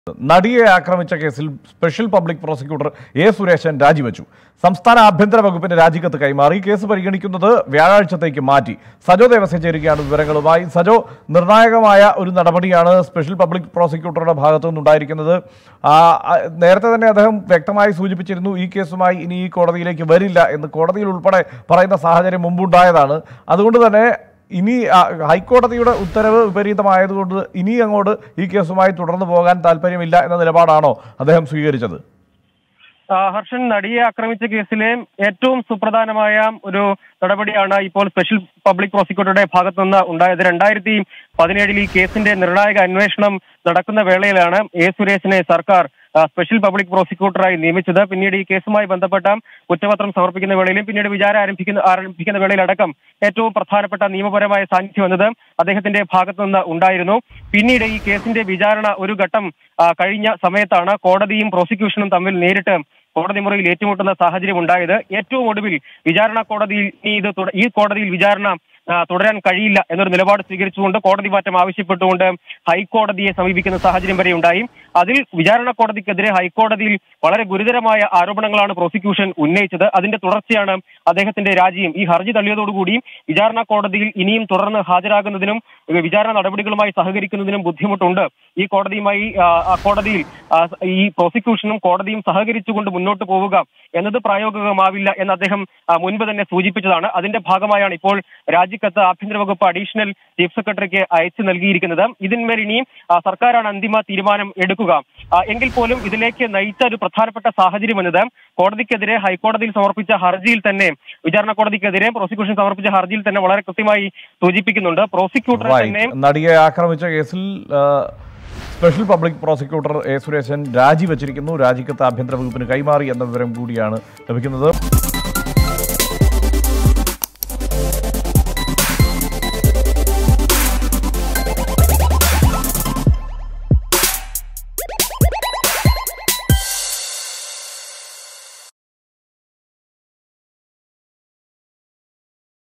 നടിയെ ആക്രമിച്ച കേസിൽ special public prosecutor A Suresan രാജിവെച്ചു സംസ്ഥാന ആഭ്യന്തര വകുപ്പിന് രാജിക്കത്ത് കൈമാറി കേസ് പരിഗണിക്കുന്നത് വ്യാഴാഴ്ചത്തേക്ക് മാറ്റി സജോ ദേവസ്യ ചേരുകയാണ് വിവരങ്ങളുമായി സജോ നിർണായകമായ ഒരു നടപടിയാണ് സ്പെഷ്യൽ പബ്ലിക് പ്രോസിക്യൂട്ടറുടെ ഭാഗത്തു നിന്നുണ്ടായിരിക്കുന്നത് ആ, ആ, നേരത്തെ തന്നെ അദ്ദേഹം വ്യക്തമായി സൂചിപ്പിച്ചിരുന്നു ഈ കേസുമായി ഇനി ഈ കോടതിയിലേക്ക് വരില്ല എന്ന് കോടതിയിൽ ഉൾപ്പെടെ പറയുന്ന സാഹചര്യം മുമ്പുണ്ടായതാണ് അതുകൊണ്ട് തന്നെ ഇനി ആ, ഹൈക്കോടതിയുടെ ഉത്തരവ് വിപരീതമായതുകൊണ്ട് ഇനി അങ്ങോട്ട് ഈ കേസുമായി തുടർന്നു പോകാൻ താല്പര്യമില്ല എന്ന നിലപാടാണോ അദ്ദേഹം സ്വീകരിച്ചത് ആ, ഹർഷൻ നടിയെ ആക്രമിച്ച കേസിലെ ഏറ്റവും സുപ്രധാനമായ ഒരു നടപടിയാണ് ഇപ്പോൾ സ്പെഷ്യൽ പബ്ലിക് പ്രോസിക്യൂട്ടറുടെ ഭാഗത്തു നിന്ന് ഉണ്ടായത് രണ്ടായിരത്തി പതിനേഴിൽ ഈ കേസിന്റെ നിർണായക അന്വേഷണം നടക്കുന്ന വേളയിലാണ് എ സുരേഷിനെ സർക്കാർ ആ, സ്പെഷ്യൽ പബ്ലിക് പ്രോസിക്യൂട്ടറായി നിയമിച്ചത് പിന്നീട് ഈ കേസുമായി ബന്ധപ്പെട്ട കുറ്റപത്രം സമർപ്പിക്കുന്ന വേളയിലും പിന്നീട് വിചാരം ആരംഭിക്കുന്ന ആരംഭിക്കുന്ന വേളയിലടക്കം ഏറ്റവും പ്രധാനപ്പെട്ട നിയമപരമായ സാന്നിധ്യം എന്നത് അദ്ദേഹത്തിന്റെ ഭാഗത്തു നിന്ന് ഉണ്ടായിരുന്നു പിന്നീട് ഈ കേസിന്റെ വിചാരണ ഒരു ഘട്ടം ആ, കഴിഞ്ഞ സമയത്താണ് കോടതിയും പ്രോസിക്യൂഷനും തമ്മിൽ നേരിട്ട് കോടതി മുറിയിൽ ഏറ്റുമുട്ടുന്ന സാഹചര്യം ഉണ്ടായത് ഏറ്റവും ഒടുവിൽ വിചാരണ കോടതിയിൽ ഇനി ഇത് തുട- ഈ കോടതിയിൽ വിചാരണ ആ, തുടരാൻ കഴിയില്ല എന്നൊരു നിലപാട് സ്വീകരിച്ചുകൊണ്ട് കോടതി മാറ്റം ആവശ്യപ്പെട്ടുകൊണ്ട് ഹൈക്കോടതിയെ സമീപിക്കുന്ന സാഹചര്യം വരെ ഉണ്ടായി അതിൽ വിചാരണ കോടതിക്കെതിരെ ഹൈക്കോടതിയിൽ വളരെ ഗുരുതരമായ ആരോപണങ്ങളാണ് പ്രോസിക്യൂഷൻ ഉന്നയിച്ചത് അതിന്റെ തുടർച്ചയാണ് അദ്ദേഹത്തിന്റെ രാജിയും ഈ ഹർജി തള്ളിയതോടുകൂടി വിചാരണ കോടതിയിൽ ഇനിയും തുടർന്ന് ഹാജരാകുന്നതിനും വിചാരണ നടപടികളുമായി സഹകരിക്കുന്നതിനും ബുദ്ധിമുട്ടുണ്ട് ഈ കോടതിയുമായി ആ, ആ കോടതിയിൽ ആ, ഈ പ്രോസിക്യൂഷനും കോടതിയും സഹകരിച്ചുകൊണ്ട് മുന്നോട്ട് പോവുക എന്നത് പ്രായോഗികമാവില്ല എന്ന് അദ്ദേഹം ആ, മുൻപ് തന്നെ സൂചിപ്പിച്ചതാണ് അതിന്റെ ഭാഗമായാണ് ഇപ്പോൾ രാജിക്കത്ത് ആഭ്യന്തര വകുപ്പ് അഡീഷണൽ ചീഫ് സെക്രട്ടറിക്ക് അയച്ചു നൽകിയിരിക്കുന്നത് ഇതിന്മേൽ ഇനിയും ആ, സർക്കാരാണ് അന്തിമ തീരുമാനം എടുക്കുക ആ, എങ്കിൽ പോലും ഇതിലേക്ക് നയിച്ച ഒരു പ്രധാനപ്പെട്ട സാഹചര്യം എന്നത് കോടതിക്കെതിരെ ഹൈക്കോടതിയിൽ സമർപ്പിച്ച ഹർജിയിൽ തന്നെ വിചാരണ കോടതിക്കെതിരെ പ്രോസിക്യൂഷൻ സമർപ്പിച്ച ഹർജിയിൽ തന്നെ വളരെ കൃത്യമായി സൂചിപ്പിക്കുന്നുണ്ട് പ്രോസിക്യൂട്ടർ തന്നെ റൈറ്റ് നടിയെ ആക്രമിച്ച കേസിൽ ആ, special public prosecutor A Suresan രാജിവെച്ചിരിക്കുന്നു രാജിക്കത്ത് ആഭ്യന്തര വകുപ്പിന് കൈമാറി എന്ന വിവരം കൂടിയാണ് ലഭിക്കുന്നത്